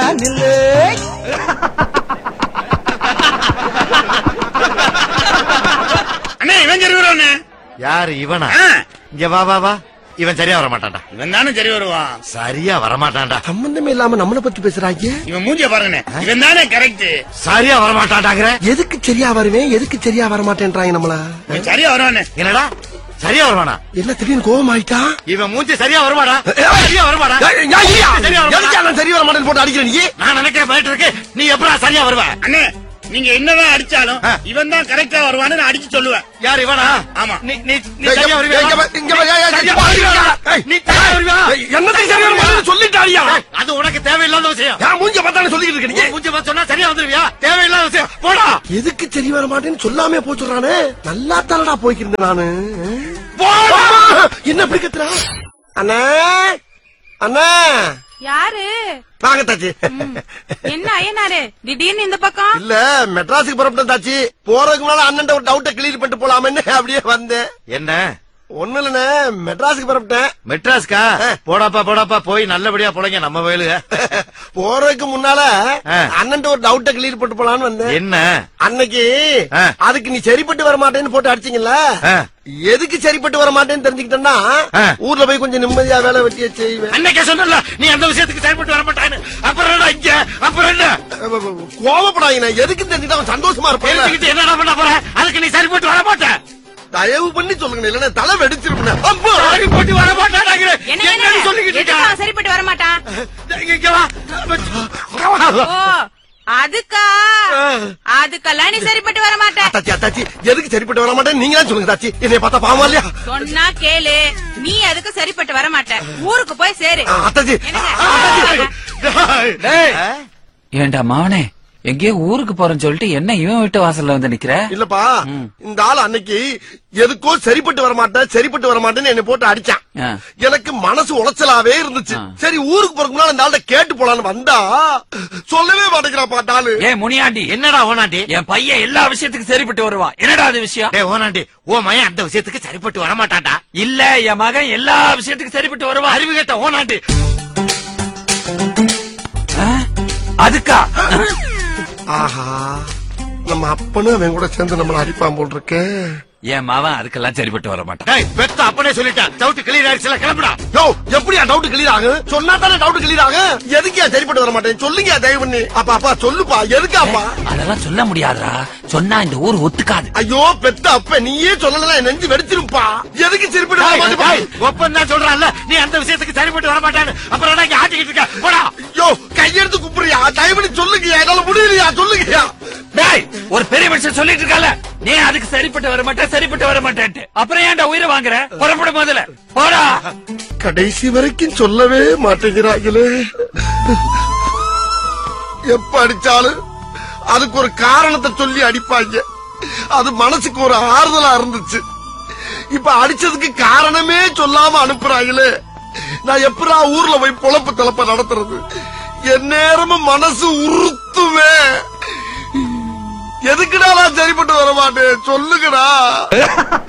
நில்லு அண்ணே இவன் சரி வருவானே யாரு இவனா ஆ, இங்க வா வா வா இவன் சரியா வரமாட்டான்டா இவன் தானே சரி வருவான் சரியா வரமாட்டான்டா சம்பந்தமே இல்லாம நம்மள பத்தி பேசுறாங்க இவன் மூஞ்சிய பாருங்கண்ணே இவன் தானே கரெக்ட் சரியா வரமாட்டான்டாங்கிற எதுக்கு சரியா வருவேன் எதுக்கு சரியா வர மாட்டேன்றாங்க நம்மள இவன் சரியா வருவானே என்னடா சரியா வருவானா என்ன திடீர்னு கோவம் ஆயிட்டா இவன் மூஞ்சி சரியா வருமாடா சரியா வருமாடா சரியா வருமாடா? எதுக்கு நான் சரி வர மாட்டேன்னு போட்டு அடிக்கிறேன் நீ நான் நினைக்கிறேன் போயிட்டு இருக்கு நீ எப்படா சரியா வருவ அண்ணே நீங்க என்னதான் அடிச்சாலும் ஆ. இவன் தான் கரெக்டா வருவான்னு நான் அடிச்சு சொல்லுவேன் யார் இவனா ஆமா. நீ நீ நீ ஏய், சரியா இங்க வருவியா வா, இங்க வா, ஏய், ஏய், சரியா இங்க வா, வருவியா? ஏய், நீ சரியா வருவியா ஏய், என்னத்துக்கு சரியா வர மாட்டேன்னு சொல்லிட்டாடியா ஏய், அது உனக்கு தேவையில்லாத விஷயம் ஏன் மூஞ்ச பார்த்தானே சொல்லிட்டு இருக்க நீ உன் மூஞ்சி பார்த்து சொன்னா சரியா வந்துருவியா தேவையில்லாத விஷயம் போடா எதுக்கு சரி வர மாட்டேன்னு சொல்லாமே போச்சுறானே நல்லா தானடா போய்க்கிருந்தேன் நானு போடா அம்மா! என்ன இப்படி கத்துறா அண்ணா அண்ணா யாரு வாங்க தாச்சி என்ன ஐயனாரு திடீர்னு இந்த பக்கம் இல்ல மெட்ராஸுக்கு புறப்பட்டேன் தாச்சி போறதுக்கு முன்னால அண்ணன் ஒரு டவுட்டை கிளியர் பண்ணிட்டு போலாமேன்னு அப்படியே வந்தேன் என்ன ஒண்ணு இல்லண்ணே மெட்ராஸுக்கு புறப்பட்டேன் மெட்ராஸ்கா போடாப்பா போடாப்பா போய் நல்லபடியா போலங்க நம்ம வயலுக போறதுக்கு முன்னால ஆ. அண்ணன் ஒரு டவுட்டை கிளியர் பண்ணிட்டு போலான்னு வந்தேன் என்ன அன்னைக்கு ஆ. அதுக்கு நீ சரிப்பட்டு வர மாட்டேன்னு போட்டு அடிச்சீங்கல்ல ஆ. எதுக்கு சரிப்பட்டு வர மாட்டேன்னு தெரிஞ்சுக்கிட்டேன்னா ஆ. ஊர்ல போய் கொஞ்சம் நிம்மதியா வேலை வெட்டிய செய்வேன் அன்னைக்கே சொன்னல நீ அந்த விஷயத்துக்கு செயல்பட்டு வர மாட்டான்னு அப்புறம் என்ன இங்க அப்புறம் என்ன கோவப்படாதீங்க எதுக்கு தெரிஞ்சுட்டு அவன் சந்தோஷமா இருப்பான் தெரிஞ்சுக்கிட்டு என்னடா பண்ண போற அதுக்கு நீ சரிபட்டு வர மாட்ட தயவு பண்ணி சொல்லுங்க இல்லன்னா தலை வெடிச்சிருப்பேன் அம்மா சரிபட்டு வர மாட்டாடாங்கிற என்ன என்னன்னு என்ன சொல்லிக்கிட்டு எதுக்கு இருக்க அவன் சரிப்பட்டு வர மாட்டான் இங்க இங்க வா ஓ அதுக்கா அதுக்கெல்லாம் நீ சரிப்பட்டு வர மாட்ட அத்தாச்சி அத்தாச்சி எதுக்கு சரிப்பட்டு வர மாட்டேன் நீங்க தான் சொல்லுங்க தாச்சி என்னைய பார்த்தா பாவமா இல்லையா சொன்னா கேளு நீ அதுக்கு சரிப்பட்டு வர மாட்ட ஊருக்கு போய் சேரு ஆ, அத்தாச்சி என்னங்க டேய். ஏண்டா மாவனே எங்கேயோ ஊருக்கு போறேன்னு சொல்லிட்டு என்ன இவன் வீட்டு வாசல்ல வந்து நிக்கிற இல்லப்பா இந்த ஆள் அன்னைக்கு எதுக்கோ சரிப்பட்டு வர மாட்டேன் சரிப்பட்டு வர மாட்டேன்னு என்னை போட்டு அடிச்சான் ஆ. எனக்கு மனசு உளைச்சலாவே இருந்துச்சு ஆ. சரி ஊருக்கு போறதுக்கு முன்னால இந்த ஆள்கிட்ட கேட்டு போலான்னு வந்தா சொல்லவே மாட்டேங்கிறாப்பா இந்த ஆளு ஏ முனியாண்டி என்னடா ஓனாண்டி என் பையன் எல்லா விஷயத்துக்கும் சரிப்பட்டு வருவான் என்னடா அது விஷயம் டேய் ஓனாண்டி ஓ மயன் அந்த விஷயத்துக்கு சரிப்பட்டு வர மாட்டான்டா இல்ல என் மகன் எல்லா விஷயத்துக்கும் சரிப்பட்டு வருவான் அறிவு கேட்ட ஓனாண்டி ஆ? அதுக்கா ஆஹா நம்ம அப்பனும் அவன் கூட சேர்ந்து நம்மள அடிப்பான் போல் இருக்கு என் மவன் அதுக்கெல்லாம் சரிப்பட்டு வர மாட்டான் டேய் பெத்த அப்பனே சொல்லிட்டான் டவுட் கிளியர் ஆயிடுச்சுல கிளம்புடா யோ எப்படியா டவுட் கிளியர் ஆகும் சொன்னா தானே டவுட் கிளியர் ஆகும் எதுக்கியா சரிப்பட்டு வர மாட்டேன் சொல்லுங்க தயவு பண்ணி அப்பா அப்பா சொல்லுப்பா எதுக்காப்பா அதெல்லாம் சொல்ல முடியாதுடா சொன்னா இந்த ஊர் ஒத்துக்காது ஐயோ பெத்த அப்ப நீயே சொல்லலாம் என் நெஞ்சு வெடிச்சிருப்பா எதுக்கு சரிப்பட்டு வர டேய், டேய், மாட்டேன் ஒப்பன் தான் சொல்றான்ல நீ அந்த விஷயத்துக்கு சரிப்பட்டு வர மாட்டான்னு அப்புறம் என்ன இங்க ஆட்டிக்கிட்டு இருக்க போடா ஐயோ கையெடுத்து குப்புறியா தயவு பண்ணி சொல்லுங்கயா என்னால முடியலையா சொல்லுங்கயா டேய் ஒரு பெரிய மனுஷன் சொல்லிட்டு இருக்கல நீ அதுக்கு சரிப்பட்டு வர மாட்டேன் சரிப்பட்டு வர மாட்டேன்ட்டு அப்புறம் ஏன்டா உயிரை வாங்குற புறப்படும் முதல்ல போடா கடைசி வரைக்கும் சொல்லவே மாட்டேங்கிறாங்களே எப்ப அடிச்சாலும் அதுக்கு ஒரு காரணத்தை சொல்லி அடிப்பாங்க அது மனசுக்கு ஒரு ஆறுதலா இருந்துச்சு இப்ப அடிச்சதுக்கு காரணமே சொல்லாம அனுப்புறாங்களே நான் எப்படா ஊர்ல போய் பொழப்பு தலப்ப நடத்துறது என் நேரமும் மனசு உறுத்துமே எதுக்குடா நான் சரிப்பட்டு வர மாட்டேன் சொல்லுங்கடா